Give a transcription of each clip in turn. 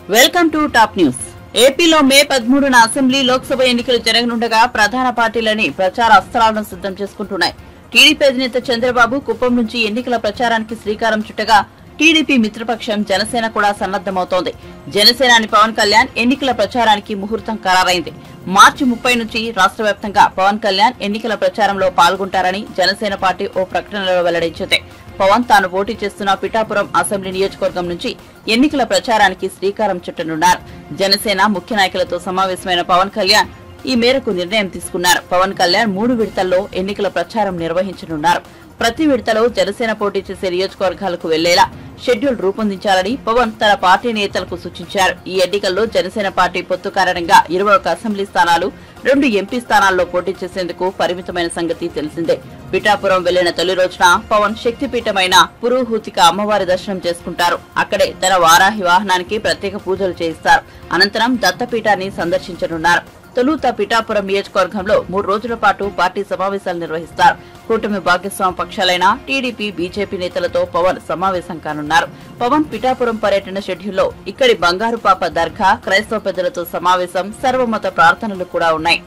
Welcome to top news ఏపీలో మే పదమూడున assembly Lok Sabha ఎన్నికలు జరగనుండగా ప్రధాన పార్టీలని ప్రచార అస్త్రాలను సిద్ధం చేసుకుంటున్నాయి టీడీపీ అధినేత చంద్రబాబు కుప్పం నుంచి ఎన్నికల ప్రచారానికి శ్రీకారం చుట్టగా టీడీపీ మిత్రపక్షం జనసేన కూడా సన్నద్దమవుతోంది జనసేనాని పవన్ కళ్యాణ్ ఎన్నికల ప్రచారానికి ముహూర్తం ఖరారైంది మార్చి ముప్పై నుంచి రాష్ట్ర వ్యాప్తంగా పవన్ కళ్యాణ్ ఎన్నికల ప్రచారంలో పాల్గొంటారని జనసేన పార్టీ ఓ ప్రకటనలో వెల్లడించింది పవన్ తాను పోటీ చేస్తున్న పిఠాపురం అసెంబ్లీ నియోజకవర్గం నుంచి ఎన్నికల ప్రచారానికి శ్రీకారం చుట్టనున్నారు జనసేన ముఖ్య నాయకులతో సమావేశమైన పవన్ కళ్యాణ్ ఈ మేరకు నిర్ణయం తీసుకున్నారు పవన్ కళ్యాణ్ మూడు విడతల్లో ఎన్నికల ప్రచారం నిర్వహించనున్నారు ప్రతి విడతలో జనసేన పోటీ చేసే నియోజకవర్గాలకు వెళ్లేలా షెడ్యూల్ రూపొందించాలని పవన్ తన పార్టీ నేతలకు సూచించారు ఈ ఎన్నికల్లో జనసేన పార్టీ పొత్తు కారణంగా ఇరవై ఒక అసెంబ్లీ స్థానాలు రెండు ఎంపీ స్థానాల్లో పోటీ చేసేందుకు పరిమితమైన సంగతి తెలిసిందే పిఠాపురం వెళ్లిన తొలి రోజున పవన్ శక్తిపీఠమైన పురోహూతిక అమ్మవారి దర్శనం చేసుకుంటారు అక్కడే తన వారాహి వాహనానికి ప్రత్యేక పూజలు చేయిస్తారు అనంతరం దత్తపీఠాన్ని సందర్శించనున్నారు తొలుత పిఠాపురం నియోజకవర్గంలో మూడు రోజుల పాటు పార్టీ సమావేశాలు నిర్వహిస్తారు కూటమి భాగస్వామ పక్షాలైన టీడీపీ బీజేపీ నేతలతో పవన్ సమావేశం కానున్నారు పవన్ పిఠాపురం పర్యటన షెడ్యూల్లో ఇక్కడి బంగారు పాప దర్గా క్రైస్తవ పెద్దలతో సమావేశం సర్వమత ప్రార్థనలు కూడా ఉన్నాయి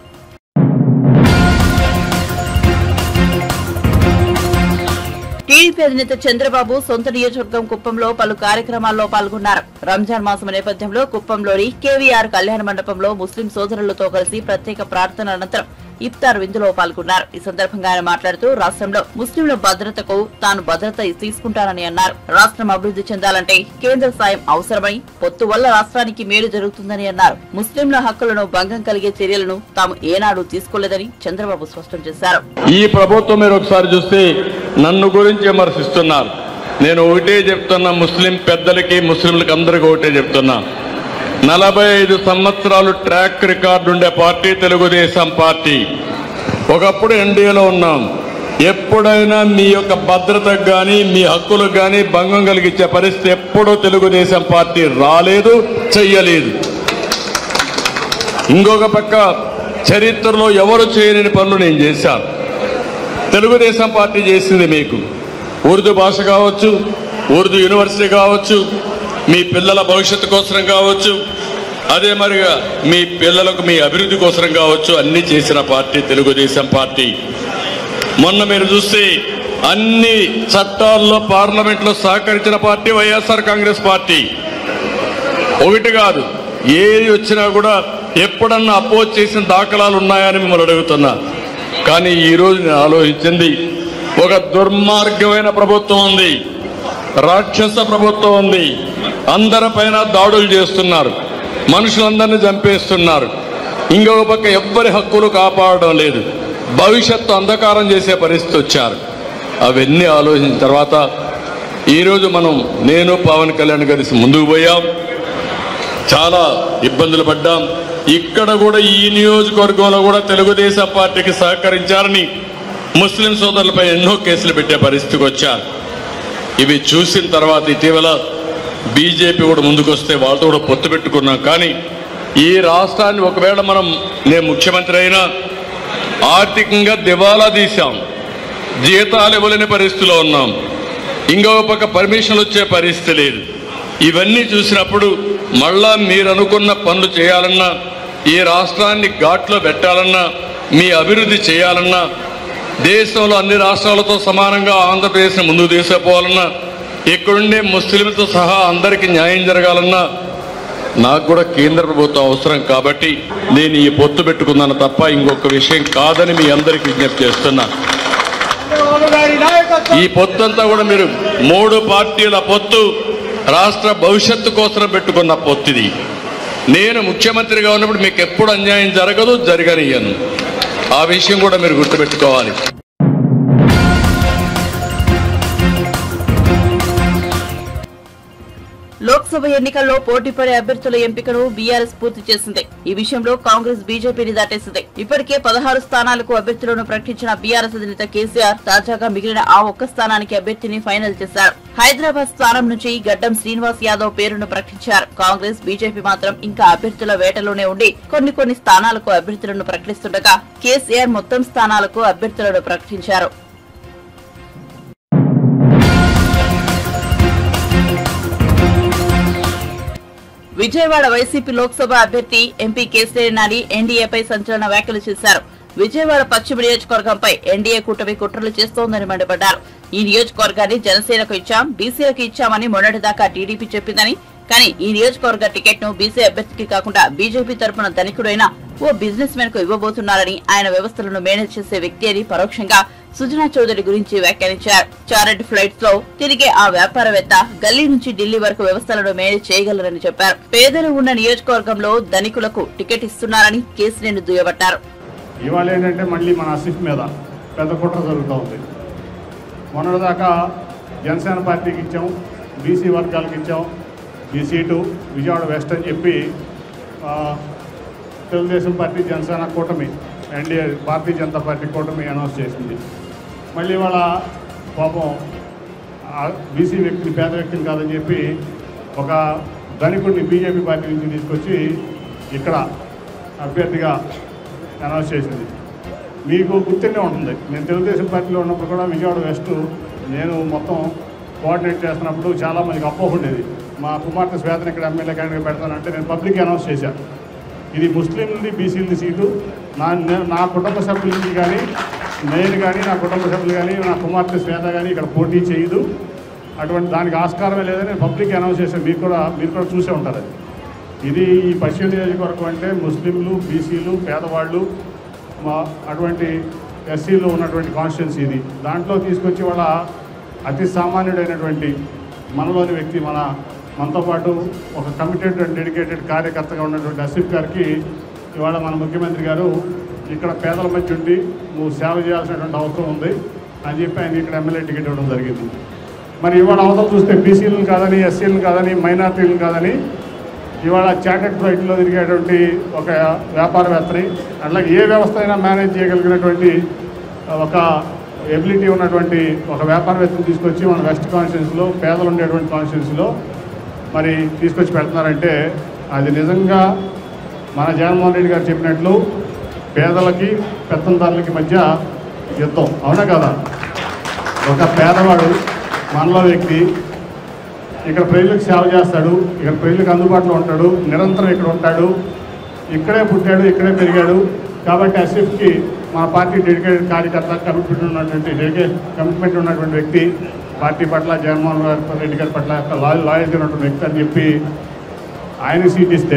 టీడీపీ అధినేత చంద్రబాబు సొంత నియోజకవర్గం కుప్పంలో పలు కార్యక్రమాల్లో పాల్గొన్నారు రంజాన్ మాసం నేపథ్యంలో కుప్పంలోని కేవీఆర్ కళ్యాణ మండపంలో ముస్లిం సోదరులతో కలిసి ప్రత్యేక ప్రార్థన అనంతరం ఇఫ్తార్ విందులో పాల్గొన్నారు ఈ సందర్భంగా ఆయన మాట్లాడుతూ రాష్ట్రంలో ముస్లింల భద్రతకు తాను భద్రత తీసుకుంటానని అన్నారు రాష్ట్రం అభివృద్ధి చెందాలంటే కేంద్ర సాయం అవసరమని పొత్తు వల్ల రాష్ట్రానికి మేలు జరుగుతుందని అన్నారు ముస్లింల హక్కులను భంగం కలిగే చర్యలను తాము ఏనాడు తీసుకోలేదని చంద్రబాబు స్పష్టం చేశారు ఈ ప్రభుత్వం మీరు ఒకసారి చూస్తే నన్ను గురించి విమర్శిస్తున్నారు నేను ఒకటే చెప్తున్నా ముస్లిం పెద్దలకి ముస్లింలకి అందరికీ ఒకటే చెప్తున్నా నలభై ఐదు సంవత్సరాలు ట్రాక్ రికార్డు ఉండే పార్టీ తెలుగుదేశం పార్టీ ఒకప్పుడు ఎన్డీఏలో ఉన్నాం ఎప్పుడైనా మీ యొక్క భద్రతకు కానీ మీ హక్కులకు కానీ భంగం కలిగించే పరిస్థితి ఎప్పుడూ తెలుగుదేశం పార్టీ రాలేదు చెయ్యలేదు ఇంకొక పక్క చరిత్రలో ఎవరు చేయలేని పనులు నేను చేశాను తెలుగుదేశం పార్టీ చేసింది మీకు ఉర్దూ భాష కావచ్చు ఉర్దూ యూనివర్సిటీ కావచ్చు మీ పిల్లల భవిష్యత్తు కోసం కావచ్చు అదే మరిగా మీ పిల్లలకు మీ అభివృద్ధి కోసం కావచ్చు అన్ని చేసిన పార్టీ తెలుగుదేశం పార్టీ మొన్న మీరు చూస్తే అన్ని చట్టాల్లో పార్లమెంట్లో సహకరించిన పార్టీ వైఎస్ఆర్ కాంగ్రెస్ పార్టీ ఒకటి కాదు ఏది వచ్చినా కూడా ఎప్పుడన్నా అపోజ్ చేసిన దాఖలాలు ఉన్నాయని మిమ్మల్ని అడుగుతున్నా కానీ ఈరోజు నేను ఆలోచించింది ఒక దుర్మార్గమైన ప్రభుత్వం ఉంది రాక్షస ప్రభుత్వం ఉంది అందరిపైన దాడులు చేస్తున్నారు మనుషులందరినీ చంపేస్తున్నారు ఇంకొక పక్క ఎవ్వరి హక్కులు కాపాడడం లేదు భవిష్యత్తు అంధకారం చేసే పరిస్థితి వచ్చారు అవన్నీ ఆలోచించిన తర్వాత ఈరోజు మనం నేను పవన్ కళ్యాణ్ కలిసి ముందుకు పోయాం చాలా ఇబ్బందులు పడ్డాం ఇక్కడ కూడా ఈ నియోజకవర్గంలో కూడా తెలుగుదేశం పార్టీకి సహకరించారని ముస్లిం సోదరులపై ఎన్నో కేసులు పెట్టే పరిస్థితికి వచ్చారు ఇవి చూసిన తర్వాత ఇటీవల బీజేపీ కూడా ముందుకొస్తే వాళ్ళతో కూడా పొత్తు పెట్టుకున్నాం కానీ ఈ రాష్ట్రాన్ని ఒకవేళ మనం నేను ముఖ్యమంత్రి అయినా ఆర్థికంగా దివాలా తీశాం జీతాలు ఇవ్వలేని పరిస్థితిలో ఉన్నాం ఇంకొక పక్క పర్మిషన్లు వచ్చే పరిస్థితి లేదు ఇవన్నీ చూసినప్పుడు మళ్ళా మీరు అనుకున్న పనులు చేయాలన్నా ఈ రాష్ట్రాన్ని ఘాట్లో పెట్టాలన్నా మీ అభివృద్ధి చేయాలన్నా దేశంలో అన్ని రాష్ట్రాలతో సమానంగా ఆంధ్రప్రదేశ్ని ముందుకు తీసుకుపోవాలన్నా ఇక్కడుండే ముస్లింలతో సహా అందరికీ న్యాయం జరగాలన్నా నాకు కూడా కేంద్ర ప్రభుత్వం అవసరం కాబట్టి నేను ఈ పొత్తు పెట్టుకున్నాను తప్ప ఇంకొక విషయం కాదని మీ అందరికీ విజ్ఞప్తి చేస్తున్నా ఈ పొత్తు అంతా కూడా మీరు మూడు పార్టీల పొత్తు రాష్ట్ర భవిష్యత్తు కోసం పెట్టుకున్న పొత్తు ఇది నేను ముఖ్యమంత్రిగా ఉన్నప్పుడు మీకు ఎప్పుడు అన్యాయం జరగదు జరగనియను ఆ విషయం కూడా మీరు గుర్తుపెట్టుకోవాలి లోక్సభ ఎన్నికల్లో పోటీపడే అభ్యర్థుల ఎంపికను బీఆర్ఎస్ పూర్తి చేసింది ఈ విషయంలో కాంగ్రెస్ బీజేపీని దాటేసింది ఇప్పటికే పదహారు స్థానాలకు అభ్యర్థులను ప్రకటించిన బీఆర్ఎస్ అధినేత కేసీఆర్ తాజాగా మిగిలిన ఆ ఒక్క స్థానానికి అభ్యర్థిని ఫైనల్ చేశారు హైదరాబాద్ స్థానం నుంచి గడ్డం శ్రీనివాస్ యాదవ్ పేరును ప్రకటించారు కాంగ్రెస్ బీజేపీ మాత్రం ఇంకా అభ్యర్థుల వేటలోనే ఉండి కొన్ని కొన్ని స్థానాలకు అభ్యర్థులను ప్రకటిస్తుండగా కేసీఆర్ మొత్తం స్థానాలకు అభ్యర్థులను ప్రకటించారు విజయవాడ వైసీపీ లోక్సభ అభ్యర్థి ఎంపీ కేసీఆర్ నాని ఎన్డీఏపై సంచలన వ్యాఖ్యలు చేశారు విజయవాడ పశ్చిమ నియోజకవర్గంపై ఎన్డీఏ కూటమి కుట్రలు చేస్తోందని మండిపడ్డారు ఈ నియోజకవర్గాన్ని జనసేనకు ఇచ్చాం బీసీలకు ఇచ్చామని మొన్నటిదాకా టీడీపీ చెప్పిందని కానీ ఈ నియోజకవర్గ టికెట్ ను బీసీ అభ్యర్థికి కాకుండా బీజేపీ తరపున ధనికుడైన ఓ బిజినెస్ మెన్ కు ఇవ్వబోతున్నారని ఆయన వ్యవస్థలను మేనేజ్ చేసే వ్యక్తి అని పరోక్షంగా సుజనా చౌదరి గురించి వ్యాఖ్యానించారు చారెట్ ఫ్లైట్స్ లో తిరిగే ఆ వ్యాపారవేత్త గల్లీ నుంచి ఢిల్లీ వరకు వ్యవస్థలను మేనేజ్ చేయగలరని చెప్పారు పేదలు ఉన్న నియోజకవర్గంలో ధనికులకు టికెట్ ఇస్తున్నారని కేసీనేని దుయ్యబట్టారు ఇవాళ ఏంటంటే మళ్ళీ మన అసిఫ్ మీద పెద్ద కుట్ర జరుగుతూ ఉంది మొన్నటిదాకా జనసేన పార్టీకి ఇచ్చాం బీసీ వర్గాలకు ఇచ్చాం ఈ సీటు విజయవాడ వెస్ట్ అని చెప్పి ఆ, తెలుగుదేశం పార్టీ జనసేన కూటమి ఎన్డీఏ భారతీయ జనతా పార్టీ కూటమి అనౌన్స్ చేసింది మళ్ళీ వాళ్ళ పాపం బీసీ వ్యక్తిని పేద వ్యక్తిని కాదని చెప్పి ఒక ధనికుడిని బీజేపీ పార్టీ నుంచి తీసుకొచ్చి ఇక్కడ అభ్యర్థిగా అనౌన్స్ చేసింది మీకు గుర్తుండే ఉంటుంది నేను తెలుగుదేశం పార్టీలో ఉన్నప్పుడు కూడా విజయవాడ వెస్ట్ నేను మొత్తం కోఆర్డినేట్ చేస్తున్నప్పుడు చాలా మందికి అపోహ ఉండేది మా కుమార్తె శ్వేతని ఇక్కడ ఎమ్మెల్యే క్యాండిడేట్ పెడతానంటే నేను పబ్లిక్ అనౌన్స్ చేశాను ఇది ముస్లింలది బీసీలది సీటు నా నే- నా కుటుంబ సభ్యుల నుంచి కానీ నేను కానీ నా కుటుంబ సభ్యులు కానీ నా కుమార్తె శ్వేత కానీ ఇక్కడ పోటీ చేయదు అటువంటి దానికి ఆస్కారమే లేదని నేను పబ్లిక్ అనౌన్స్ చేశాను మీరు కూడా మీరు కూడా చూసే ఉంటారు అది ఇది ఈ పశ్చిమ నియోజకవర్గం అంటే ముస్లింలు బీసీలు పేదవాళ్ళు మా అటువంటి ఎస్సీలు ఉన్నటువంటి కాన్స్టిట్యున్సీ ఇది దాంట్లో తీసుకొచ్చి వాళ్ళ అతి సామాన్యుడైనటువంటి మనలోని వ్యక్తి మన మనతో పాటు ఒక కమిటెడ్ అండ్ డెడికేటెడ్ కార్యకర్తగా ఉన్నటువంటి అసిఫ్ గారికి ఇవాళ మన ముఖ్యమంత్రి గారు ఇక్కడ పేదల మధ్య ఉండి నువ్వు సేవ చేయాల్సినటువంటి అవసరం ఉంది అని చెప్పి ఆయన ఇక్కడ ఎమ్మెల్యే టికెట్ ఇవ్వడం జరిగింది మరి ఇవాళ అవతల చూస్తే బీసీలను కాదని ఎస్సీలను కాదని మైనార్టీలను కాదని ఇవాళ చార్టెడ్ ఫ్లైట్లో తిరిగేటువంటి ఒక వ్యాపారవేత్తని అట్లాగే ఏ వ్యవస్థ అయినా మేనేజ్ చేయగలిగినటువంటి ఒక ఎబిలిటీ ఉన్నటువంటి ఒక వ్యాపారవేత్తని తీసుకొచ్చి మన వెస్ట్ కాన్స్టిట్యున్సీలో పేదలు ఉండేటువంటి కాన్స్టిట్యున్సీలో మరి తీసుకొచ్చి పెడుతున్నారంటే అది నిజంగా మన జగన్మోహన్ రెడ్డి గారు చెప్పినట్లు పేదలకి పెత్తందారులకి మధ్య యుద్ధం అవునా కదా ఒక పేదవాడు మనలో వ్యక్తి ఇక్కడ ప్రజలకు సేవ చేస్తాడు ఇక్కడ ప్రజలకు అందుబాటులో ఉంటాడు నిరంతరం ఇక్కడ ఉంటాడు ఇక్కడే పుట్టాడు ఇక్కడే పెరిగాడు కాబట్టి అసిఫ్కి మా పార్టీ డెడికేటెడ్ కార్యకర్త కమిట్మెంట్ ఉన్నటువంటి డెడికేట్ కమిట్మెంట్ ఉన్నటువంటి వ్యక్తి పార్టీ పట్ల జగన్మోహన్ గారి రెడ్డి గారి పట్ల యొక్క లాయల్ లాయల్గా ఉన్నటువంటి వ్యక్తి అని చెప్పి ఆయన సీట్ ఇస్తే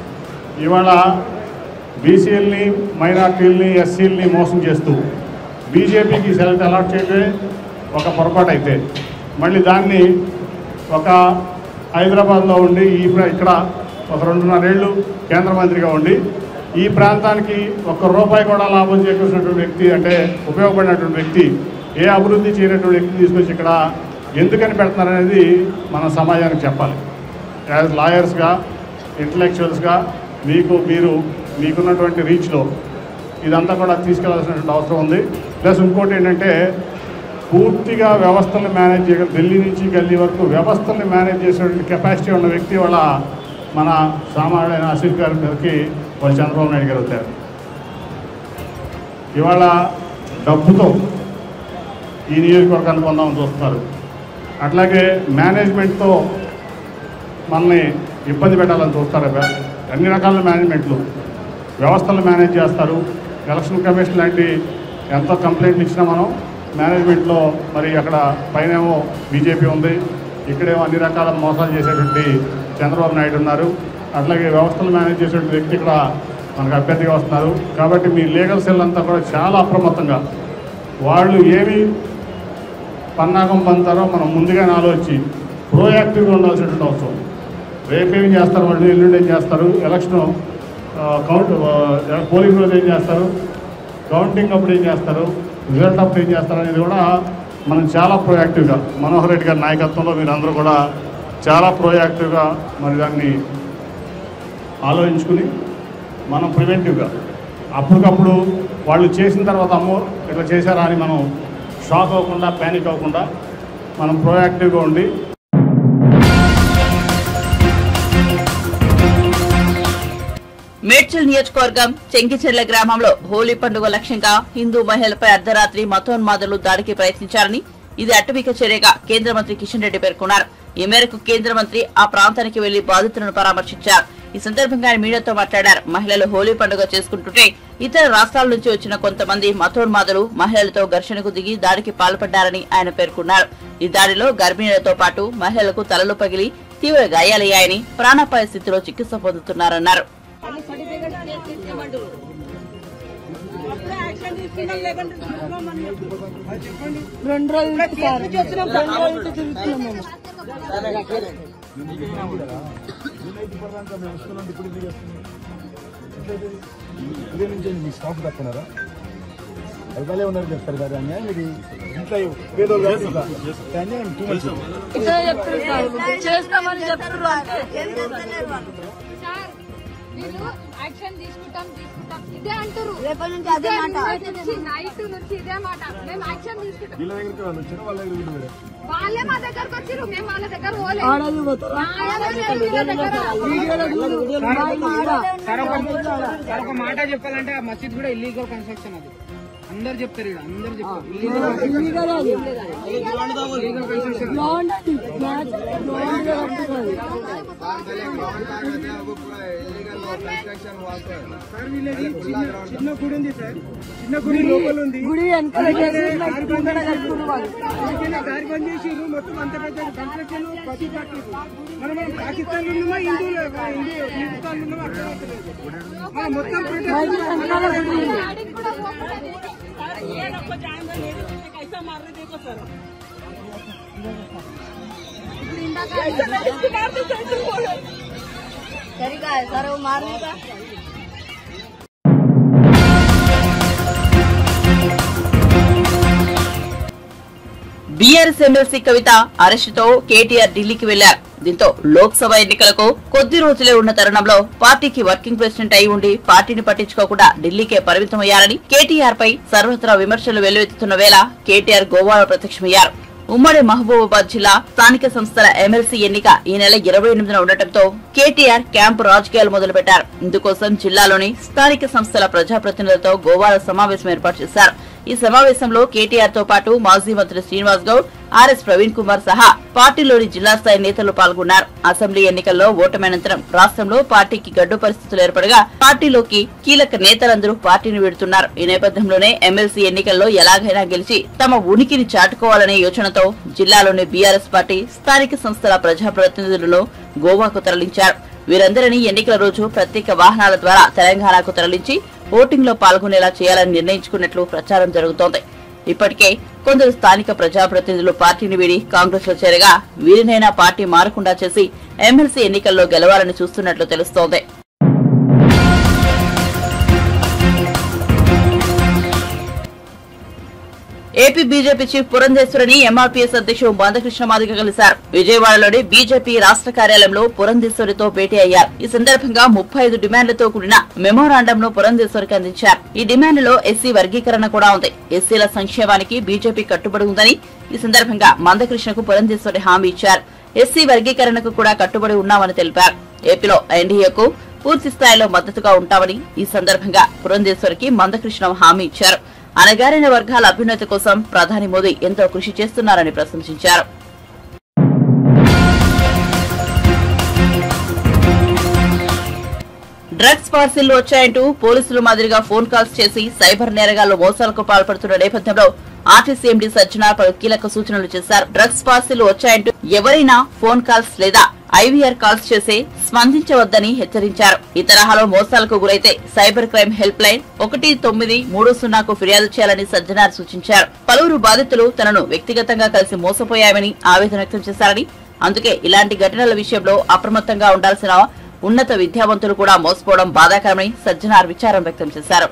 ఇవాళ బీసీఎల్ని మైనార్టీలని ఎస్సీలని మోసం చేస్తూ బీజేపీకి సెలెక్ట్ అలాట్ చేయడమే ఒక పొరపాటు అయితే మళ్ళీ దాన్ని ఒక హైదరాబాద్లో ఉండి ఈ ప్ర- ఇక్కడ ఒక రెండున్నరేళ్ళు కేంద్ర మంత్రిగా ఉండి ఈ ప్రాంతానికి ఒక్క రూపాయి కూడా లాభం చేకూర్చినటువంటి వ్యక్తి అంటే ఉపయోగపడినటువంటి వ్యక్తి ఏ అభివృద్ధి చేయనటువంటి వ్యక్తి తీసుకొచ్చి ఇక్కడ ఎందుకని పెడుతున్నారనేది మన సమాజానికి చెప్పాలి యాజ్ లాయర్స్గా ఇంటలెక్చువల్స్గా మీకు మీరు మీకున్నటువంటి రీచ్లో ఇదంతా కూడా తీసుకెళ్లాల్సినటువంటి అవసరం ఉంది ప్లస్ ఇంకోటి ఏంటంటే పూర్తిగా వ్యవస్థలను మేనేజ్ చేయగల ఢిల్లీ నుంచి గల్లీ వరకు వ్యవస్థల్ని మేనేజ్ చేసేటువంటి కెపాసిటీ ఉన్న వ్యక్తి వాళ్ళ మన సామాన్యుడైన ఆసిఫ్ గారి మీదకి వాళ్ళు చంద్రబాబు నాయుడు గారు వచ్చారు ఇవాళ డబ్బుతో ఈ నియోజకవర్గాన్ని పొందామని చూస్తున్నారు అట్లాగే మేనేజ్మెంట్తో మనల్ని ఇబ్బంది పెట్టాలని చూస్తారు అబ్బా. అన్ని రకాల మేనేజ్మెంట్లు వ్యవస్థలు మేనేజ్ చేస్తారు ఎలక్షన్ కమిషన్ లాంటి ఎంతో కంప్లైంట్లు ఇచ్చినా మనం మేనేజ్మెంట్లో మరి అక్కడ పైనేమో బీజేపీ ఉంది ఇక్కడేమో అన్ని రకాల మోసాలు చేసేటువంటి చంద్రబాబు నాయుడు ఉన్నారు అట్లాగే వ్యవస్థలు మేనేజ్ చేసేటువంటి వ్యక్తి ఇక్కడ మనకు అభ్యర్థిగా వస్తున్నారు కాబట్టి మీ లీగల్ సెల్ అంతా కూడా చాలా అప్రమత్తంగా వాళ్ళు ఏమి పన్నాగం పంతారో మనం ముందుగానే ఆలోచించి ప్రోయాక్టివ్గా ఉండాల్సినటువంటి అవసరం రేపేం చేస్తారు వాళ్ళు ఎల్లుండి ఏం చేస్తారు ఎలక్షన్ కౌంట్ ఆ, పోలింగ్ రోజు ఏం చేస్తారు కౌంటింగ్ అప్పుడు ఏం చేస్తారు రిజల్ట్ అప్పుడు ఏం చేస్తారు అనేది కూడా మనం చాలా ప్రోయాక్టివ్గా మనోహర్ రెడ్డి గారి నాయకత్వంలో మీరు అందరూ కూడా చాలా ప్రోయాక్టివ్గా మరి దాన్ని ఆలోచించుకుని మనం ప్రివెంటివ్గా అప్పటికప్పుడు వాళ్ళు చేసిన తర్వాత అమ్మో ఇట్లా చేశారా అని మనం షాక్ అవ్వకుండా ప్యానిక్ అవ్వకుండా మనం ప్రోయాక్టివ్గా ఉండి మేడ్చల్ నియోజకవర్గం చెంకిచెర్ల గ్రామంలో హోలీ పండుగ లక్ష్యంగా హిందూ మహిళలపై అర్ధరాత్రి మతోన్మాదులు దాడికి ప్రయత్నించారని ఇది అటవిక చర్యగా కేంద్ర మంత్రి కిషన్ రెడ్డి పేర్కొన్నారు ఈ మేరకు కేంద్ర మంత్రి ఆ ప్రాంతానికి వెళ్లి బాధితులను పరామర్శించారు ఈ సందర్భంగా ఆయన మీడియాతో మాట్లాడారు మహిళలు హోలీ పండుగ చేసుకుంటుంటే ఇతర రాష్ట్రాల నుంచి వచ్చిన కొంతమంది మతోన్మాదులు మహిళలతో ఘర్షణకు దిగి దాడికి పాల్పడ్డారని ఆయన పేర్కొన్నారు ఈ దాడిలో గర్భిణీలతో పాటు మహిళలకు తలలు పగిలి తీవ్ర గాయాలయ్యాయని ప్రాణాపాయ స్థితిలో చికిత్స పొందుతున్నారన్నారు రెండు రోజులు సార్ రెండు రోజులు తిరుగుతున్నాం మేము ఇదే నుంచి మీ స్టాఫ్ తప్పున్నారా అదిగాలే ఉన్నారు చెప్తారు కదా అన్యాయం ఇది ఇంట్లో పేదోళ్ళు కాదు ఇంకా. ఈ అన్యాయం too much. ఇదే చెప్తారు సార్ చేస్తామని చెప్తారు సార్ వీళ్ళు యాక్షన్ తీసుకుంటాం తీసుకుంటాం ఇదే అంటారు రేపటి నుంచి అదే మాట నైట్ నుంచి ఇదే మాట మేము యాక్షన్ తీసుకుంటాం వీళ్ళ దగ్గరికి వాళ్ళు వచ్చారు వాళ్ళ దగ్గర వీళ్ళు పోయారు. వాళ్ళే మా దగ్గరకు వచ్చిర్రు మేము వాళ్ళ దగ్గర పోలేదు ఆడది పోతారా సార్ ఒక సార్ ఒక మాట చెప్పాలంటే ఆ మసీద్ కూడా ఇల్లీగల్ కన్స్ట్రక్షన్ అది అందరు చెప్తారు ఇక్కడ అందరు చెప్తారు ఇల్లీగల్ ఇల్లీగల్ కన్స్ట్రక్షన్ బాగుండదు సార్ వీళ్ళది చిన్న చిన్న గుడి ఉంది సార్ చిన్న గుడి లోపల ఉంది గుడి వెనకాల చేసి ముందర కట్టుకుని వాళ్ళు అందుకని దారి బంద్ చేసిర్రు మొత్తం అంత పెద్ద కన్స్ట్రక్షన్ పది పట్టిర్రు మనం మనం పాకిస్తాన్ లో ఉన్నామా హిందువులు హిందూ హిందుస్థాన్ లో ఉన్నామా అర్థం అవుతలేదు. మనం మొత్తం ప్రొటెస్ట్ బయట వెనకాల గుడి ఉంది. డాడీకి కూడా పోకుండా సరిగా సరే మారలేదా బీఆర్ఎస్ ఎమ్మెల్సీ కవిత అరెస్టుతో కేటీఆర్ ఢిల్లీకి వెళ్లారు దీంతో లోక్సభ ఎన్నికలకు కొద్ది రోజులే ఉన్న తరుణంలో పార్టీకి వర్కింగ్ ప్రెసిడెంట్ అయి ఉండి పార్టీని పట్టించుకోకుండా ఢిల్లీకే పరిమితమయ్యారని కేటీఆర్ పై సర్వత్రా విమర్శలు వెల్లువెత్తుతున్న వేళ కేటీఆర్ గోవాలో ప్రత్యక్షమయ్యారు ఉమ్మడి మహబూబాబాద్ జిల్లా స్థానిక సంస్థల ఎమ్మెల్సీ ఎన్నిక ఈ నెల ఇరవై ఎనిమిదిన ఉండటంతో కేటీఆర్ క్యాంపు రాజకీయాలు మొదలుపెట్టారు ఇందుకోసం జిల్లాలోని స్థానిక సంస్థల ప్రజాప్రతినిధులతో గోవాలో సమావేశం ఏర్పాటు చేశారు ఈ సమావేశంలో కేటీఆర్ తో పాటు మాజీ మంత్రి శ్రీనివాస్ గౌడ్ ఆర్ఎస్ ప్రవీణ్ కుమార్ సహా పార్టీలోని జిల్లా స్థాయి నేతలు పాల్గొన్నారు అసెంబ్లీ ఎన్నికల్లో ఓటమైనంతరం రాష్ట్రంలో పార్టీకి గడ్డు పరిస్థితులు ఏర్పడగా పార్టీలోకి కీలక నేతలందరూ పార్టీని వీడుతున్నారు ఈ నేపథ్యంలోనే ఎమ్మెల్సీ ఎన్నికల్లో ఎలాగైనా గెలిచి తమ ఉనికిని చాటుకోవాలనే యోచనతో జిల్లాలోని బీఆర్ఎస్ పార్టీ స్థానిక సంస్థల ప్రజాప్రతినిధులను గోవాకు తరలించారు వీరందరినీ ఎన్నికల రోజు ప్రత్యేక వాహనాల ద్వారా తెలంగాణకు తరలించి ఓటింగ్ లో పాల్గొనేలా చేయాలని నిర్ణయించుకున్నట్లు ప్రచారం జరుగుతోంది ఇప్పటికే కొందరు స్థానిక ప్రజాప్రతినిధులు పార్టీని వీడి కాంగ్రెస్ లో చేరగా వీరినైనా పార్టీ మారకుండా చేసి ఎమ్మెల్సీ ఎన్నికల్లో గెలవాలని చూస్తున్నట్లు తెలుస్తోంది ఏపీ బీజేపీ చీఫ్ పురంధేశ్వరిని ఎంఆర్పీఎస్ అధ్యక్షుడు మందకృష్ణ మాదిగ కలిశారు విజయవాడలోని బీజేపీ రాష్ట్ర కార్యాలయంలో పురంధేశ్వరితో భేటీ అయ్యారు ఈ సందర్భంగా ముప్పై ఐదు డిమాండ్లతో కూడిన మెమోరాండంను పురంధేశ్వరికి అందించారు ఈ డిమాండ్లో ఎస్సీ వర్గీకరణ కూడా ఉంది ఎస్సీల సంక్షేమానికి బీజేపీ కట్టుబడి ఉందని ఈ సందర్భంగా మందకృష్ణకు పురంధేశ్వరి హామీ ఇచ్చారు ఎస్సీ వర్గీకరణకు కూడా కట్టుబడి ఉన్నామని తెలిపారు ఏపీలో ఎన్డీఏకు పూర్తి స్థాయిలో మద్దతుగా ఉంటామని ఈ సందర్భంగా పురంధేశ్వరికి మందకృష్ణ హామీ ఇచ్చారు అణగారిన వర్గాల అభ్యున్నతి కోసం ప్రధాని మోదీ ఎంతో కృషి చేస్తున్నారని ప్రశంసించారు డ్రగ్స్ పార్సిల్ వచ్చాయంటూ పోలీసులు మాదిరిగా ఫోన్ కాల్స్ చేసి సైబర్ నేరగాళ్లు మోసాలకు పాల్పడుతున్న నేపథ్యంలో ఆర్టీసీ ఎండీ సజ్జనార్ పలు కీలక సూచనలు చేశారు డ్రగ్స్ పార్సిల్ వచ్చాయంటూ ఎవరైనా ఫోన్ కాల్స్ లేదా ఐవీఆర్ కాల్స్ చేసి స్పందించవద్దని హెచ్చరించారు ఈ తరహాలో మోసాలకు గురైతే సైబర్ క్రైమ్ హెల్ప్ లైన్ ఒకటి తొమ్మిది మూడు సున్నాకు ఫిర్యాదు చేయాలని సజ్జనార్ సూచించారు పలువురు బాధితులు తనను వ్యక్తిగతంగా కలిసి మోసపోయామని ఆవేదన వ్యక్తం చేశారని అందుకే ఇలాంటి ఘటనల విషయంలో అప్రమత్తంగా ఉండాల్సిన ఉన్నత విద్యావంతులు కూడా మోసపోవడం బాధాకరమని సజ్జనార్ విచారం వ్యక్తం చేశారు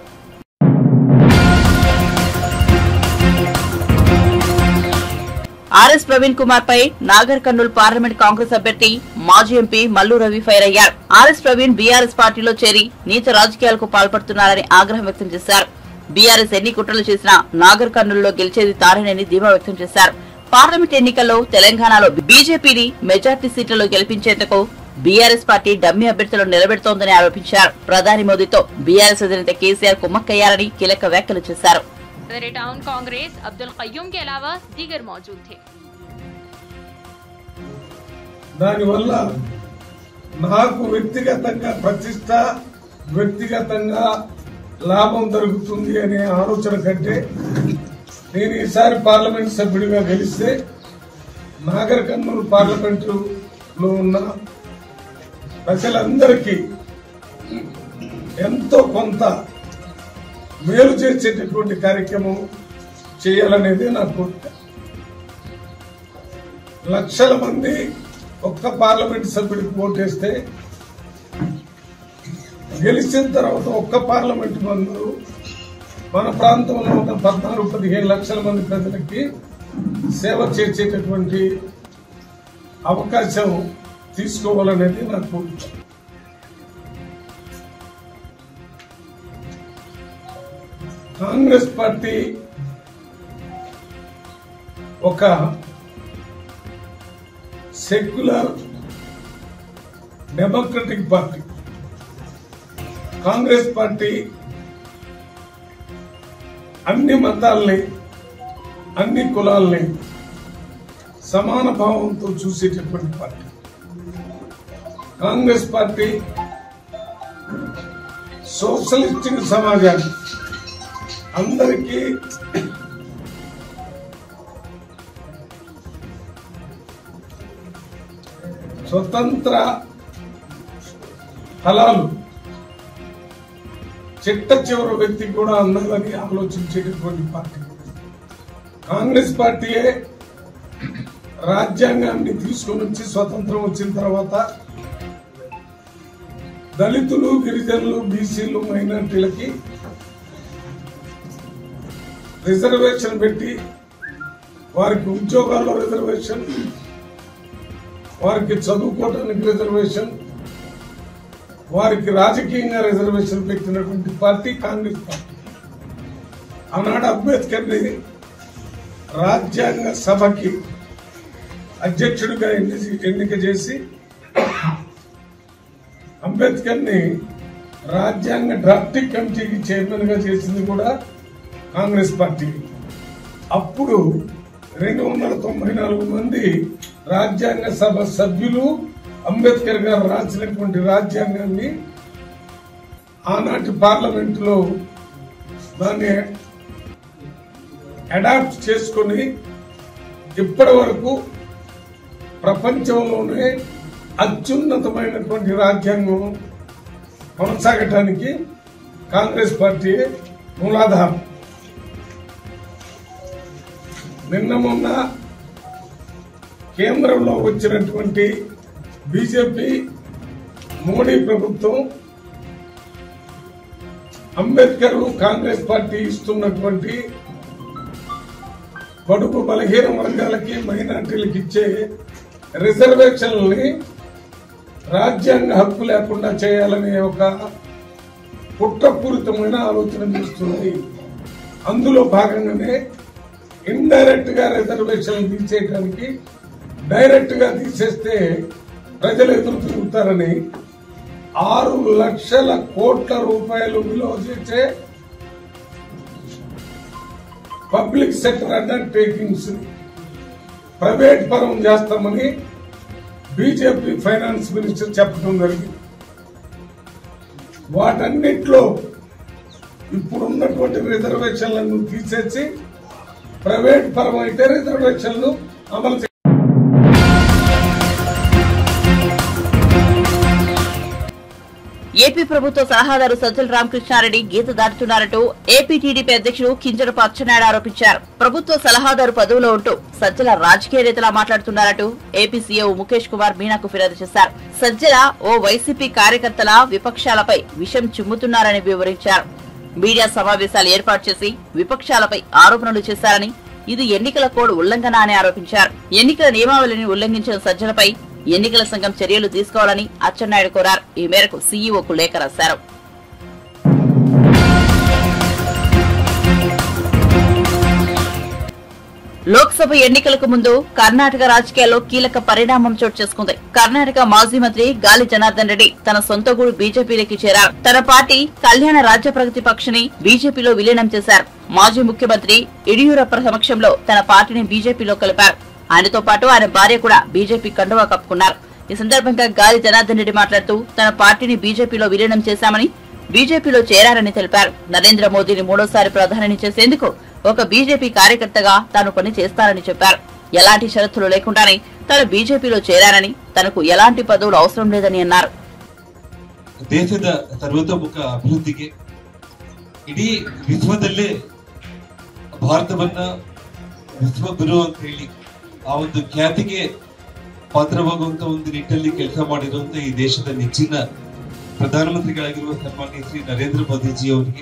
ఆర్ఎస్ ప్రవీణ్ కుమార్ పై నాగర్ కర్నూల్ పార్లమెంట్ కాంగ్రెస్ అభ్యర్థి మాజీ ఎంపీ మల్లు రవి ఫైర్ అయ్యారు ఆర్ఎస్ ప్రవీణ్ బీఆర్ఎస్ పార్టీలో చేరి నీచ రాజకీయాలకు పాల్పడుతున్నారని ఆగ్రహం వ్యక్తం చేశారు బీఆర్ఎస్ ఎన్ని కుట్రలు చేసినా నాగర్ కర్నూలులో గెలిచేది తారేనని ధీమా వ్యక్తం చేశారు పార్లమెంట్ ఎన్నికల్లో తెలంగాణలో బీజేపీని మెజార్టీ సీట్లలో గెలిపించేందుకు బీఆర్ఎస్ పార్టీ డమ్మీ అభ్యర్థులను నిలబెడుతోందని ఆరోపించారు ప్రధాని మోదీతో బీఆర్ఎస్ అధినేత కేసీఆర్ కుమ్మక్కయ్యారని కీలక వ్యాఖ్యలు చేశారు सदर टाउन कांग्रेस अब्दुल कयूम के अलावा दीगर मौजूद थे దానివల్ల నాకు వ్యక్తిగతంగా ప్రతిష్ట వ్యక్తిగతంగా లాభం జరుగుతుంది అనే ఆలోచన కంటే నేను ఈసారి పార్లమెంట్ సభ్యుడిగా గెలిస్తే నాగర్ కర్నూలు పార్లమెంటులో ఉన్న ప్రజలందరికీ ఎంతో కొంత మేలు చేసేటటువంటి కార్యక్రమం చేయాలనేది నా కోరిక లక్షల మంది ఒక్క పార్లమెంట్ సభ్యుడికి ఓటేస్తే గెలిచిన తర్వాత ఒక్క పార్లమెంట్ మందు మన ప్రాంతంలో ఉన్న పద్నాలుగు పదిహేను లక్షల మంది ప్రజలకి సేవ చేసేటటువంటి అవకాశం తీసుకోవాలనేది నా కోరిక కాంగ్రెస్ పార్టీ ఒక secular democratic party Congress party అన్ని మతాల్ని అన్ని కులాల్ని సమాన భావంతో చూసేటటువంటి పార్టీ కాంగ్రెస్ పార్టీ సోషలిస్టిక్ సమాజాన్ని అందరికీ స్వతంత్ర ఫలాలు చిట్ట చివరి వ్యక్తికి కూడా అందాలని ఆలోచించేటటువంటి పార్టీ కాంగ్రెస్ పార్టీయే రాజ్యాంగాన్ని తీసుకొని వచ్చి స్వతంత్రం వచ్చిన తర్వాత దళితులు గిరిజనులు బీసీలు మైనార్టీలకి రిజర్వేషన్ పెట్టి వారికి ఉద్యోగాల్లో రిజర్వేషన్ వారికి చదువుకోవడానికి రిజర్వేషన్ వారికి రాజకీయంగా రిజర్వేషన్ పెట్టినటువంటి పార్టీ కాంగ్రెస్ పార్టీ ఆనాడు అంబేద్కర్ని రాజ్యాంగ సభకి అధ్యక్షుడిగా ఎన్ని- ఎన్నిక చేసి అంబేద్కర్ని రాజ్యాంగ డ్రాఫ్టింగ్ కమిటీకి చైర్మన్ గా చేసింది కూడా కాంగ్రెస్ పార్టీ అప్పుడు రెండు వందల తొంభై నాలుగు మంది రాజ్యాంగ సభ సభ్యులు అంబేద్కర్ గారు రాసినటువంటి రాజ్యాంగాన్ని ఆనాటి పార్లమెంటులో దాన్ని అడాప్ట్ చేసుకొని ఇప్పటి వరకు ప్రపంచంలోనే అత్యున్నతమైనటువంటి రాజ్యాంగం కొనసాగటానికి కాంగ్రెస్ పార్టీ మూలాధారం నిన్న మొన్న కేంద్రంలో వచ్చినటువంటి బీజేపీ మోడీ ప్రభుత్వం అంబేద్కర్ కాంగ్రెస్ పార్టీ ఇస్తున్నటువంటి బడుగు బలహీన వర్గాలకి మైనార్టీలకు ఇచ్చే రిజర్వేషన్లని రాజ్యాంగ హక్కు లేకుండా చేయాలనే ఒక కుట్రపూరితమైన ఆలోచన చేస్తున్నాయి అందులో భాగంగానే ఇండైరెక్ట్ గా రిజర్వేషన్ తీసేయడానికి డైరెక్ట్ గా తీసేస్తే ప్రజలు ఎదురు తిరుగుతారని ఆరు లక్షల కోట్ల రూపాయలు విలువ చేసే పబ్లిక్ సెక్టర్ అండర్టేకింగ్స్ ప్రైవేట్ పరం చేస్తామని బీజేపీ ఫైనాన్స్ మినిస్టర్ చెప్పడం జరిగింది వాటన్నిట్లో ఇప్పుడున్నటువంటి రిజర్వేషన్లను తీసేసి ప్రైవేట్ పరం అయితే రిజర్వేషన్లు అమలు చే- ఏపీ ప్రభుత్వ సలహాదారు సజ్జల రామకృష్ణారెడ్డి గీత దాటుతున్నారంటూ ఏపీ టీడీపీ అధ్యక్షుడు కింజరపు అచ్చెన్నాయుడు ఆరోపించారు ప్రభుత్వ సలహాదారు పదవిలో ఉంటూ సజ్జల రాజకీయ నేతలా మాట్లాడుతున్నారంటూ ఏపీ సీఎం ముఖేష్ కుమార్ మీనాకు ఫిర్యాదు చేశారు సజ్జల ఓ వైసీపీ కార్యకర్తల విపక్షాలపై విషం చిమ్ముతున్నారని వివరించారు మీడియా సమావేశాలు ఏర్పాటు చేసి విపక్షాలపై ఆరోపణలు చేశారని ఇది ఎన్నికల కోడ్ ఉల్లంఘన అని ఆరోపించారు ఎన్నికల నియమావళిని ఉల్లంఘించిన సజ్జలపై ఎన్నికల సంఘం చర్యలు తీసుకోవాలని అచ్చెన్నాయుడు కోరారు ఈ మేరకు సీఈఓకు లేఖ రాశారు లోక్సభ ఎన్నికలకు ముందు కర్ణాటక రాజకీయాల్లో కీలక పరిణామం చోటు చేసుకుంది కర్ణాటక మాజీ మంత్రి గాలి జనార్దన్ రెడ్డి తన సొంత గూడు బీజేపీలోకి చేరారు తన పార్టీ కళ్యాణ రాజ్య ప్రగతి పక్షని బీజేపీలో విలీనం చేశారు మాజీ ముఖ్యమంత్రి యడియూరప్ప సమక్షంలో తన పార్టీని బీజేపీలో కలిపారు ఆయనతో పాటు ఆయన భార్య కూడా బీజేపీ కండువా కప్పుకున్నారు ఈ సందర్భంగా గాలి జనార్దన్ రెడ్డి మాట్లాడుతూ తన పార్టీని బీజేపీలో విలీనం చేశామని బీజేపీలో చేరారని తెలిపారు నరేంద్ర మోదీని మూడోసారి ప్రధానిని చేసేందుకు ఒక బీజేపీ కార్యకర్తగా తాను పని చేస్తానని చెప్పారు ఎలాంటి షరతులు లేకుండానే తాను బీజేపీలో చేరారని తనకు ఎలాంటి పదవులు అవసరం లేదని అన్నారు ದೇಶದ ಸರ್ವತೋಮುಖ ಅಭಿವೃದ್ಧಿಗೆ ಇಡೀ ವಿಶ್ವದಲ್ಲೇ ಭಾರತವನ್ನ ವಿಶ್ವಗುರು ಅಂತ ಹೇಳಿ ಆ ಒಂದು ಖ್ಯಾತಿಗೆ ಪಾತ್ರವಾಗುವಂತ ಒಂದು ನಿಟ್ಟಲ್ಲಿ ಕೆಲಸ ಮಾಡಿರುವಂತ ಈ ದೇಶದ ನೆಚ್ಚಿನ ಪ್ರಧಾನಮಂತ್ರಿಗಳಾಗಿರುವ ಸನ್ಮಾನ್ಯ ಶ್ರೀ ನರೇಂದ್ರ ಮೋದಿಜಿ ಅವರಿಗೆ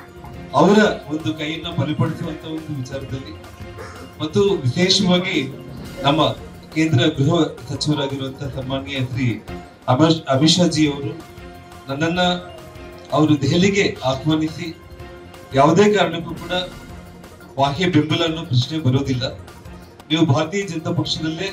ಅವರ ಒಂದು ಕೈಯನ್ನ ಬಲಪಡಿಸುವಂತ ಒಂದು ವಿಚಾರದಲ್ಲಿ ಮತ್ತು ವಿಶೇಷವಾಗಿ ನಮ್ಮ ಕೇಂದ್ರ ಗೃಹ ಸಚಿವರಾಗಿರುವಂತಹ ಸನ್ಮಾನ್ಯ ಶ್ರೀ ಅಮಿತ್ ಅಮಿತ್ ಶಾ ಜಿ ಅವರು ನನ್ನನ್ನ ಅವರು ದೆಹಲಿಗೆ ಆಹ್ವಾನಿಸಿ ಯಾವುದೇ ಕಾರಣಕ್ಕೂ ಕೂಡ ಬಾಹ್ಯ ಬೆಂಬಲ ಅನ್ನೋ ಪ್ರಶ್ನೆ ಬರೋದಿಲ್ಲ ನೀವು ಭಾರತೀಯ ಜನತಾ ಪಕ್ಷದಲ್ಲೇ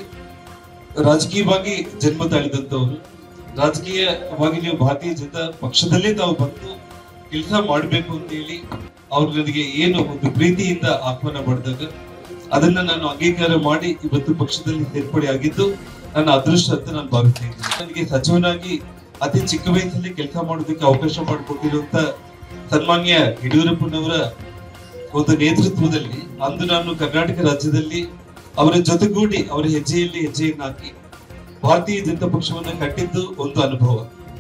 ರಾಜಕೀಯವಾಗಿ ಜನ್ಮ ತಾಳಿದಂತವರು ರಾಜಕೀಯವಾಗಿ ನೀವು ಭಾರತೀಯ ಜನತಾ ಪಕ್ಷದಲ್ಲೇ ತಾವು ಬಂದು ಕೆಲಸ ಮಾಡಬೇಕು ಅಂತ ಹೇಳಿ ಅವ್ರು ನನಗೆ ಏನು ಒಂದು ಪ್ರೀತಿಯಿಂದ ಆಹ್ವಾನ ಮಾಡಿದಾಗ ಅದನ್ನ ನಾನು ಅಂಗೀಕಾರ ಮಾಡಿ ಇವತ್ತು ಪಕ್ಷದಲ್ಲಿ ಸೇರ್ಪಡೆ ಆಗಿದ್ದು ನನ್ನ ಅದೃಷ್ಟ ಅಂತ ನಾನು ಭಾವಿಸ್ತಾ ಇದ್ದೀನಿ ನನಗೆ ಸಚಿವನಾಗಿ ಅತಿ ಚಿಕ್ಕ ವಯಸ್ಸಲ್ಲಿ ಕೆಲಸ ಮಾಡೋದಕ್ಕೆ ಅವಕಾಶ ಮಾಡಿಕೊಟ್ಟಿರುವಂತ ಸನ್ಮಾನ್ಯ ಯಡಿಯೂರಪ್ಪನವರ ಒಂದು ನೇತೃತ್ವದಲ್ಲಿ ಅಂದು ನಾನು ಕರ್ನಾಟಕ ರಾಜ್ಯದಲ್ಲಿ ಅವರ ಜೊತೆಗೂಡಿ ಅವರ ಹೆಜ್ಜೆಯಲ್ಲಿ ಹೆಜ್ಜೆಯನ್ನು ಹಾಕಿ ಭಾರತೀಯ ಜನತಾ ಪಕ್ಷವನ್ನ ಕಟ್ಟಿದ್ದು ಒಂದು ಅನುಭವ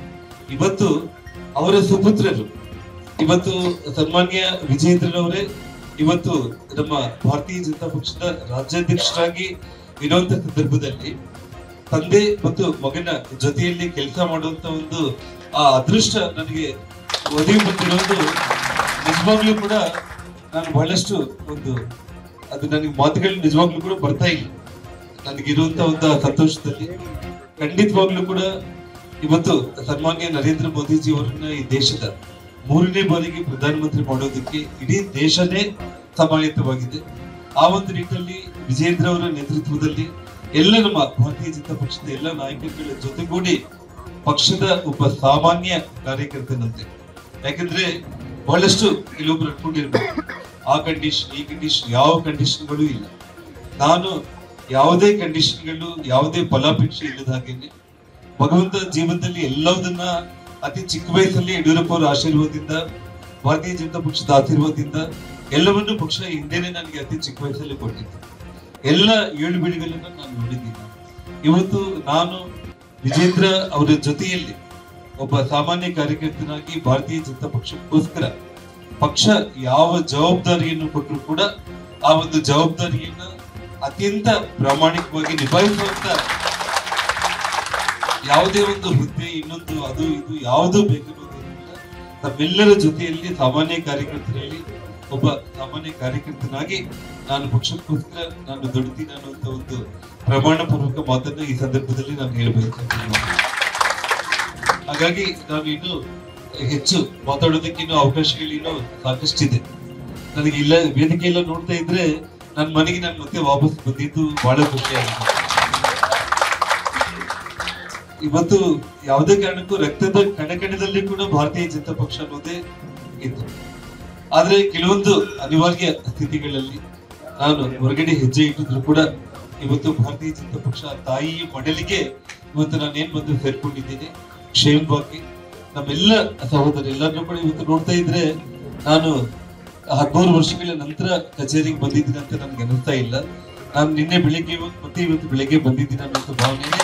ಇವತ್ತು ಅವರ ಸುಪುತ್ರರು ಇವತ್ತು ಸನ್ಮಾನ್ಯ ವಿಜೇಂದ್ರನವರೇ ಇವತ್ತು ನಮ್ಮ ಭಾರತೀಯ ಜನತಾ ಪಕ್ಷದ ರಾಜ್ಯಾಧ್ಯಕ್ಷರಾಗಿ ಇರುವಂತ ಸಂದರ್ಭದಲ್ಲಿ ತಂದೆ ಮತ್ತು ಮಗನ ಜೊತೆಯಲ್ಲಿ ಕೆಲಸ ಮಾಡುವಂತ ಒಂದು ಆ ಅದೃಷ್ಟ ನನಗೆ ಒದಗಿ ಬಂದಿರೋದು ನಿಜವಾಗ್ಲೂ ಕೂಡ ನಾನು ಬಹಳಷ್ಟು ಒಂದು ಅದು ನನಗೆ ಮಾತುಗಳು ನಿಜವಾಗ್ಲೂ ಕೂಡ ಬರ್ತಾ ಇಲ್ಲ ನನಗಿರುವಂತ ಒಂದು ಆ ಸಂತೋಷದಲ್ಲಿ ಖಂಡಿತವಾಗ್ಲೂ ಕೂಡ ಇವತ್ತು ಸನ್ಮಾನ್ಯ ನರೇಂದ್ರ ಮೋದಿಜಿ ಅವರನ್ನ ಈ ದೇಶದ ಮೂರನೇ ಬಾರಿಗೆ ಪ್ರಧಾನಮಂತ್ರಿ ಮಾಡೋದಕ್ಕೆ ಇಡೀ ದೇಶನೇ ಸಮಾಯತ್ತವಾಗಿದೆ ಆ ಒಂದು ನಿಟ್ಟಿನಲ್ಲಿ ವಿಜೇಂದ್ರ ಅವರ ನೇತೃತ್ವದಲ್ಲಿ ಎಲ್ಲ ನಮ್ಮ ಭಾರತೀಯ ಜನತಾ ಪಕ್ಷದ ಎಲ್ಲ ನಾಯಕರುಗಳ ಜೊತೆಗೂಡಿ ಪಕ್ಷದ ಒಬ್ಬ ಸಾಮಾನ್ಯ ಕಾರ್ಯಕರ್ತನಂತೆ ಯಾಕಂದ್ರೆ ಬಹಳಷ್ಟು ಕೆಲವೊಬ್ರು ಅನ್ಕೊಂಡಿರ್ಬೇಕು ಆ ಕಂಡೀಷನ್ ಈ ಕಂಡೀಷನ್ ಯಾವ ಕಂಡೀಷನ್ಗಳು ಇಲ್ಲ ನಾನು ಯಾವುದೇ ಕಂಡೀಷನ್ಗಳು ಯಾವುದೇ ಫಲಾಪೇಕ್ಷೆ ಇಲ್ಲದ ಹಾಗೇನೆ ಭಗವಂತ ಜೀವನದಲ್ಲಿ ಎಲ್ಲದನ್ನ ಅತಿ ಚಿಕ್ಕ ವಯಸ್ಸಲ್ಲಿ ಯಡಿಯೂರಪ್ಪ ಅವರ ಆಶೀರ್ವಾದದಿಂದ ಭಾರತೀಯ ಜನತಾ ಪಕ್ಷದ ಆಶೀರ್ವಾದದಿಂದ ಎಲ್ಲವನ್ನೂ ಪಕ್ಷ ಹಿಂದೆನೆ ನನಗೆ ಅತಿ ಚಿಕ್ಕ ವಯಸ್ಸಲ್ಲಿ ಕೊಟ್ಟಿತ್ತು ಎಲ್ಲ ಏಳು ಬೀಳುಗಳನ್ನ ನಾನು ನೋಡಿದ್ದೀನಿ ಇವತ್ತು ನಾನು ವಿಜೇಂದ್ರ ಅವರ ಜೊತೆಯಲ್ಲಿ ಒಬ್ಬ ಸಾಮಾನ್ಯ ಕಾರ್ಯಕರ್ತನಾಗಿ ಭಾರತೀಯ ಜನತಾ ಪಕ್ಷಕ್ಕೋಸ್ಕರ ಪಕ್ಷ ಯಾವ ಜವಾಬ್ದಾರಿಯನ್ನು ಕೊಟ್ಟರು ಕೂಡ ಆ ಒಂದು ಜವಾಬ್ದಾರಿಯನ್ನ ಅತ್ಯಂತ ಪ್ರಾಮಾಣಿಕವಾಗಿ ನಿಭಾಯಿಸುವಂತ ಯಾವುದೇ ಒಂದು ಹುದ್ದೆ ಇನ್ನೊಂದು ಅದು ಇದು ಯಾವುದು ಬೇಕನ್ನೋದಿಲ್ಲ ತಮ್ಮೆಲ್ಲರ ಜೊತೆಯಲ್ಲಿ ಸಾಮಾನ್ಯ ಕಾರ್ಯಕರ್ತರಲ್ಲಿ ಒಬ್ಬ ಸಾಮಾನ್ಯ ಕಾರ್ಯಕರ್ತನಾಗಿ ನಾನು ಪಕ್ಷಕ್ಕೋಸ್ಕರ ನಾನು ದುಡಿತೀನಿ ಅನ್ನುವಂತ ಒಂದು ಪ್ರಮಾಣ ಪೂರ್ವಕ ಮಾತನ್ನ ಈ ಸಂದರ್ಭದಲ್ಲಿ ನಾನು ಹೇಳಬೇಕು ಹಾಗಾಗಿ ನಾನು ಇನ್ನು ಹೆಚ್ಚು ಮಾತಾಡೋದಕ್ಕೆ ಇನ್ನು ಅವಕಾಶಗಳಿನ್ನು ಸಾಕಷ್ಟಿದೆ ನನಗೆ ಇಲ್ಲ ವೇದಿಕೆ ಎಲ್ಲ ನೋಡ್ತಾ ಇದ್ರೆ ನನ್ನ ಮನೆಗೆ ನಾನು ಮತ್ತೆ ವಾಪಸ್ ಬಂದಿದ್ದು ಬಹಳ ಖುಷಿ ಆಗಿದೆ ಇವತ್ತು ಯಾವುದೇ ಕಾರಣಕ್ಕೂ ರಕ್ತದ ಕಣಕಣದಲ್ಲಿ ಕೂಡ ಭಾರತೀಯ ಜನತಾ ಪಕ್ಷ ಅನ್ನೋದೇ ಇತ್ತು ಆದ್ರೆ ಕೆಲವೊಂದು ಅನಿವಾರ್ಯ ಸ್ಥಿತಿಗಳಲ್ಲಿ ನಾನು ಹೊರಗಡೆ ಹೆಜ್ಜೆ ಇಟ್ಟಿದ್ರು ಕೂಡ ಇವತ್ತು ಭಾರತೀಯ ಜನತಾ ಪಕ್ಷ ತಾಯಿಯ ಮಡಲಿಗೆ ಇವತ್ತು ನಾನು ಏನ್ ಬಂದು ಸೇರ್ಕೊಂಡಿದ್ದೀನಿ ಕ್ಷೇಮವಾಗಿ ನಮ್ಮೆಲ್ಲ ಸಹೋದರ ಎಲ್ಲರನ್ನೂ ಕೂಡ ಇವತ್ತು ನೋಡ್ತಾ ಇದ್ರೆ ನಾನು ಹದಿಮೂರು ವರ್ಷಗಳ ನಂತರ ಕಚೇರಿಗೆ ಬಂದಿದ್ದೀನಿ ಅಂತ ನನ್ಗೆ ಅನಿಸ್ತಾ ಇಲ್ಲ ನಾನು ನಿನ್ನೆ ಬೆಳಿಗ್ಗೆ ಮತ್ತೆ ಇವತ್ತು ಬೆಳಿಗ್ಗೆ ಬಂದಿದ್ದೀನಿ ಅನ್ನೋ ಭಾವನೆ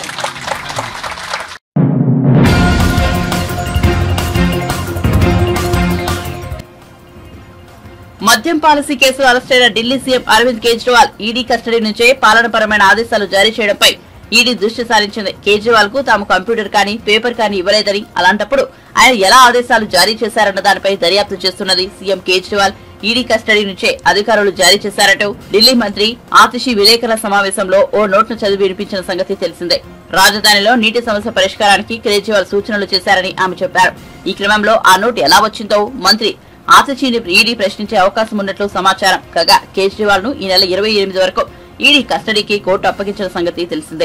మద్యం పాలసీ కేసులో అరెస్టైన Delhi CM Arvind Kejriwal ED custody నుంచే పాలనపరమైన ఆదేశాలు జారీ చేయడంపై ఈడీ దృష్టి సారించింది కేజ్రీవాల్ కు తాము కంప్యూటర్ కానీ పేపర్ కానీ ఇవ్వలేదని అలాంటప్పుడు ఆయన ఎలా ఆదేశాలు జారీ చేశారన్న దానిపై దర్యాప్తు చేస్తున్నది సీఎం కేజ్రీవాల్ ఈడీ కస్టడీ నుంచే అధికారులు జారీ చేశారంటూ ఢిల్లీ మంత్రి ఆతిషి విలేకరుల సమావేశంలో ఓ నోట్ను చదివి వినిపించిన సంగతి తెలిసిందే రాజధానిలో నీటి సమస్య పరిష్కారానికి కేజ్రీవాల్ సూచనలు చేశారని ఆమె చెప్పారు ఈ క్రమంలో ఆ నోటు ఎలా వచ్చిందో మంత్రి ఆశచీని ఈడీ ప్రశ్నించే అవకాశం ఉన్నట్లు సమాచారం కాగా కేజ్రీవాల్ ను ఈ నెల ఇరవై ఎనిమిది వరకు ఈడీ కస్టడీకి కోర్టు అప్పగించిన సంగతి తెలిసిందే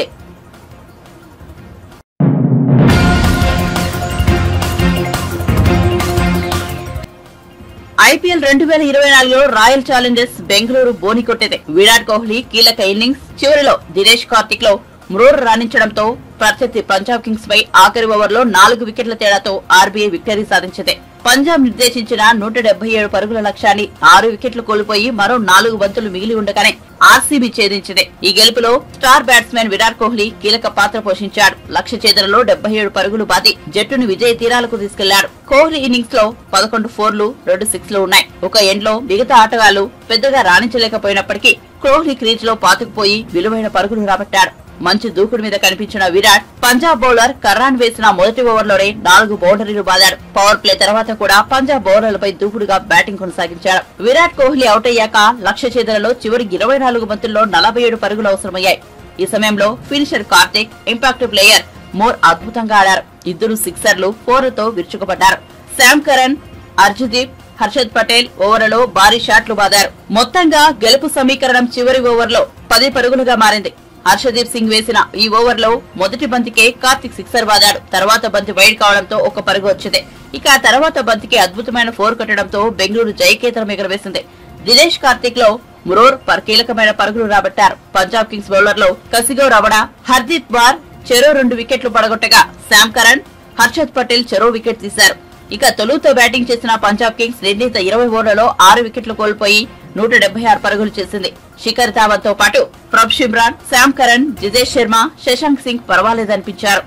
ఐపీఎల్ రెండు వేల ఇరవై నాలుగులో రాయల్ ఛాలెంజర్స్ బెంగళూరు బోని కొట్టేదే విరాట్ కోహ్లీ కీలక ఇన్నింగ్స్ చివరిలో దినేష్ కార్తిక్ లో మ్రోర్ రాణించడంతో ప్రత్యర్థి పంజాబ్ కింగ్స్ పై ఆఖరి ఓవర్లో నాలుగు వికెట్ల తేడాతో ఆర్బీఐ విక్టరీ సాధించింది పంజాబ్ నిర్దేశించిన నూట డెబ్బై ఏడు పరుగుల లక్ష్యాన్ని ఆరు వికెట్లు కోల్పోయి మరో నాలుగు బంతులు మిగిలి ఉండగానే ఆర్సీబీ ఛేదించింది ఈ గెలుపులో స్టార్ బ్యాట్స్మెన్ విరాట్ కోహ్లీ కీలక పాత్ర పోషించాడు లక్ష్య ఛేదనలో డెబ్బై ఏడు పరుగులు బాది జట్టును విజయ తీరాలకు తీసుకెళ్లాడు కోహ్లీ ఇన్నింగ్స్ లో పదకొండు ఫోర్లు రెండు సిక్స్లు ఉన్నాయి ఒక ఎండ్ లో మిగతా ఆటగాళ్లు పెద్దగా రాణించలేకపోయినప్పటికీ కోహ్లీ క్రీజ్ లో పాతుకుపోయి విలువైన పరుగులు రాబట్టాడు మంచి దూకుడు మీద కనిపించిన విరాట్ పంజాబ్ బౌలర్ కర్రాన్ వేసిన మొదటి ఓవర్లోనే నాలుగు బౌండరీలు బాదాడు పవర్ ప్లే తర్వాత కూడా పంజాబ్ బౌలర్లపై దూకుడుగా బ్యాటింగ్ కొనసాగించాడు విరాట్ కోహ్లీ అవుట్ అయ్యాక లక్ష్య ఛేదనలో చివరి ఇరవై నాలుగు బంతుల్లో నలభై ఏడు పరుగులు అవసరమయ్యాయి ఈ సమయంలో ఫినిషర్ కార్తిక్ ఇంపాక్ట్ ప్లేయర్ మోర్ అద్భుతంగా ఆడారు ఇద్దరు సిక్సర్లు ఫోర్లతో విరుచుకుపడ్డారు శామ్ కరణ్ అర్జుదీప్ హర్షద్ పటేల్ ఓవర్లలో భారీ షాట్లు బాదారు మొత్తంగా గెలుపు సమీకరణం చివరి ఓవర్లో పది పరుగులుగా మారింది హర్షదీప్ సింగ్ వేసిన ఈ ఓవర్లో మొదటి బంతికే కార్తిక్ సిక్సర్ వాదాడు తర్వాత బంతి వైడ్ కావడంతో ఒక పరుగు వచ్చింది ఇక ఆ తర్వాత బంతికి అద్భుతమైన ఫోర్ కొట్టడంతో బెంగళూరు జయకేతనం ఎగరవేసింది దినేష్ కార్తిక్ లో మురోర్ పర్ కీలకమైన పరుగులు రాబట్టారు పంజాబ్ కింగ్స్ బౌలర్లో కసిగో రవణ హర్దీప్ బార్ చెరో రెండు వికెట్లు పడగొట్టగా శామ్ కరణ్ హర్షద్ పటేల్ చెరో వికెట్ తీశారు ఇక తొలుత బ్యాటింగ్ చేసిన పంజాబ్ కింగ్స్ నిర్ణీత ఇరవై ఓవర్లలో ఆరు వికెట్లు కోల్పోయి నూట డెబ్బై ఆరు పరుగులు చేసింది శిఖర్ ధావన్ తో పాటు ప్రభ్ షిమ్రాన్ శామ్ కరణ్ జితేష్ శర్మ శశాంక్ సింగ్ పర్వాలేదనిపించారు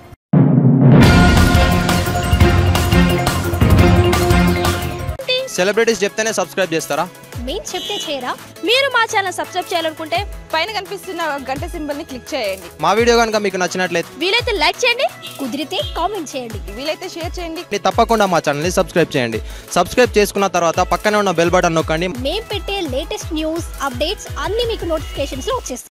సెలబ్రిటీస్ చెప్తేనే సబ్స్క్రైబ్ చేస్తారా మేము చెప్తే చేయరా మీరు మా ఛానల్ సబ్స్క్రైబ్ చేయాలనుకుంటే పైన కనిపిస్తున్న గంట సింబల్ ని క్లిక్ చేయండి మా వీడియో కనుక మీకు నచ్చినట్లయితే వీలైతే లైక్ చేయండి కుదిరితే కామెంట్ చేయండి వీలైతే షేర్ చేయండి తప్పకుండా మా ఛానల్ని సబ్స్క్రైబ్ చేయండి సబ్స్క్రైబ్ చేసుకున్న తర్వాత పక్కనే ఉన్న బెల్ బటన్ నొక్కండి మేము పెట్టే లేటెస్ట్ న్యూస్ అప్డేట్స్ అన్ని మీకు నోటిఫికేషన్స్ వచ్చేస్తాయి